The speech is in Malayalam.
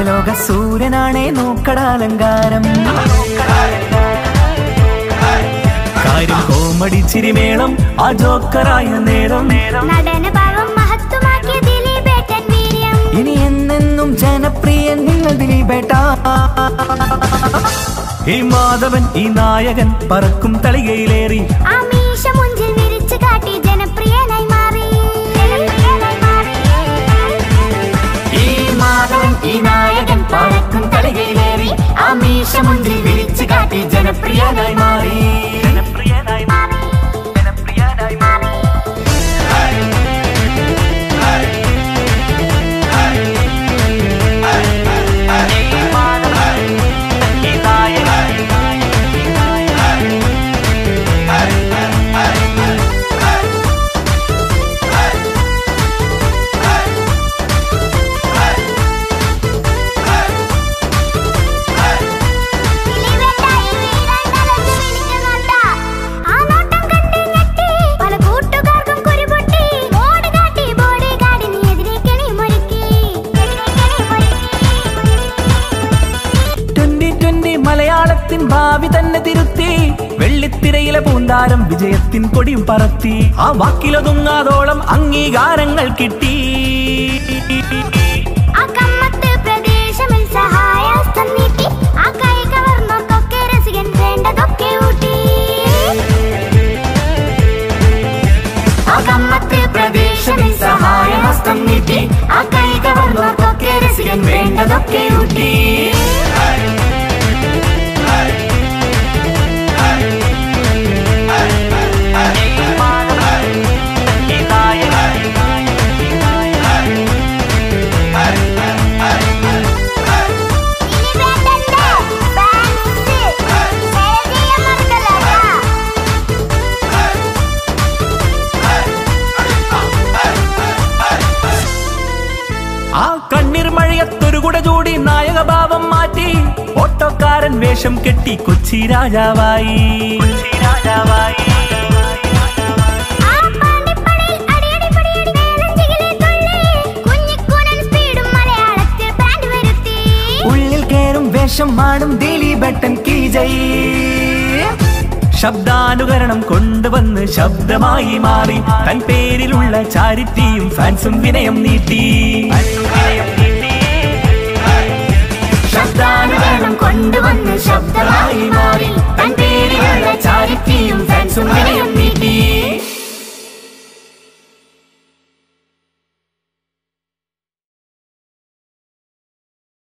നാഗലോക സൂര്യനാണേ നോക്കടാലങ്കാരം കാര്യം കോമഡി ചിരിമേളം ആ ജോക്കറായ നേരം നടന ഭാവം മഹത്വമാക്കിയ ദിലീപേട്ടൻ വീര്യം ഇനി എന്നെന്നും ജനപ്രിയൻ നിങ്ങൾ ദിലീപേട്ട ഈ മാധവൻ ഈ നായകൻ പറക്കും തളികയിലേറി ആ മീശ മുഞ്ചിൽ വിരിച്ചു കാട്ടി ജനപ്രിയനായി മാറി ജനപ്രിയനായി മാറി ഈ മാധവൻ ഈ നായകൻ പറക്കും തളികയിലേറി ആ മീശ മുഞ്ചിൽ വിരിച്ചു കാട്ടി ജനപ്രിയനായി മാറി ജനപ്രിയനായി മാറി ജനപ്രിയനായി മാറി ഈ മാധവൻ ഈ നായകൻ ഈ നായകൻ ദിലീപേട്ടാ, ഈ വീരാണ്ടലൊന്ന് വിളിച്ചു നോട്ടാ. ആ നോട്ടം കണ്ട് ഞെട്ടി, പല കൂട്ടുകാർക്കും കുരുപൊട്ടി. ബോർഡ് കാട്ടി ബോഡി ഗാർഡിന് എതിരെ കെണിമൊരുക്കി. എതിരെ കെണിമൊരുക്കി. ട്വന്റി ട്വന്റി മലയാളത്തിൻ ഭാവി തന്നെ തിരുത്തി വെള്ളിത്തിരയിലെ പൂന്താരം വിജയത്തിൻ കൊടിയും പറത്തി ആ വാക്കിലൊതുങ്ങാതോളം അംഗീകാരങ്ങൾ കിട്ടി ആ കമ്മത്ത് പ്രദേശമിൽ സഹായഹസ്തം നീട്ടി. ആ കൈ കവർന്നോർക്കൊക്കെ രസികൻ വേണ്ടതൊക്കെ ഊട്ടി. ആ കമ്മത്ത് പ്രദേശമിൽ സഹായഹസ്തം നീട്ടി ആ കൈ കവർന്നോർക്കൊക്കെ രസികൻ വേണ്ടതൊക്കെ ഊട്ടി ദിലീപേട്ടന്റെ fans share ചെയ്യാൻ മറക്കല്ലേട്ടാ. ആ കണ്ണീർ മഴയത്തൊരു കുട ചൂടി നായകഭാവം മാറ്റി ഓട്ടോക്കാരൻ വേഷം കെട്ടി കൊച്ചി രാജാവായി കൊച്ചി രാജാവായി ആ പാണ്ടിപ്പടയിൽ അടിയടി പടിയടി വേലഞ്ചികിലെ തുള്ളി. കുഞ്ഞിക്കൂനൻ സ്പീഡും മലയാളത്തിൽ ബ്രാൻഡ് വരുത്തി. ഉള്ളിൽ കേറും വേഷം മാടും ദിലീപട്ടൻ കീജൈ ശബ്ദാനുകരണം കൊണ്ടുവന്ന് ശബ്ദമായി മാറി തൻ പേരിലുള്ള ചാരിറ്റിയും ഫാൻസും വിനയം നീട്ടി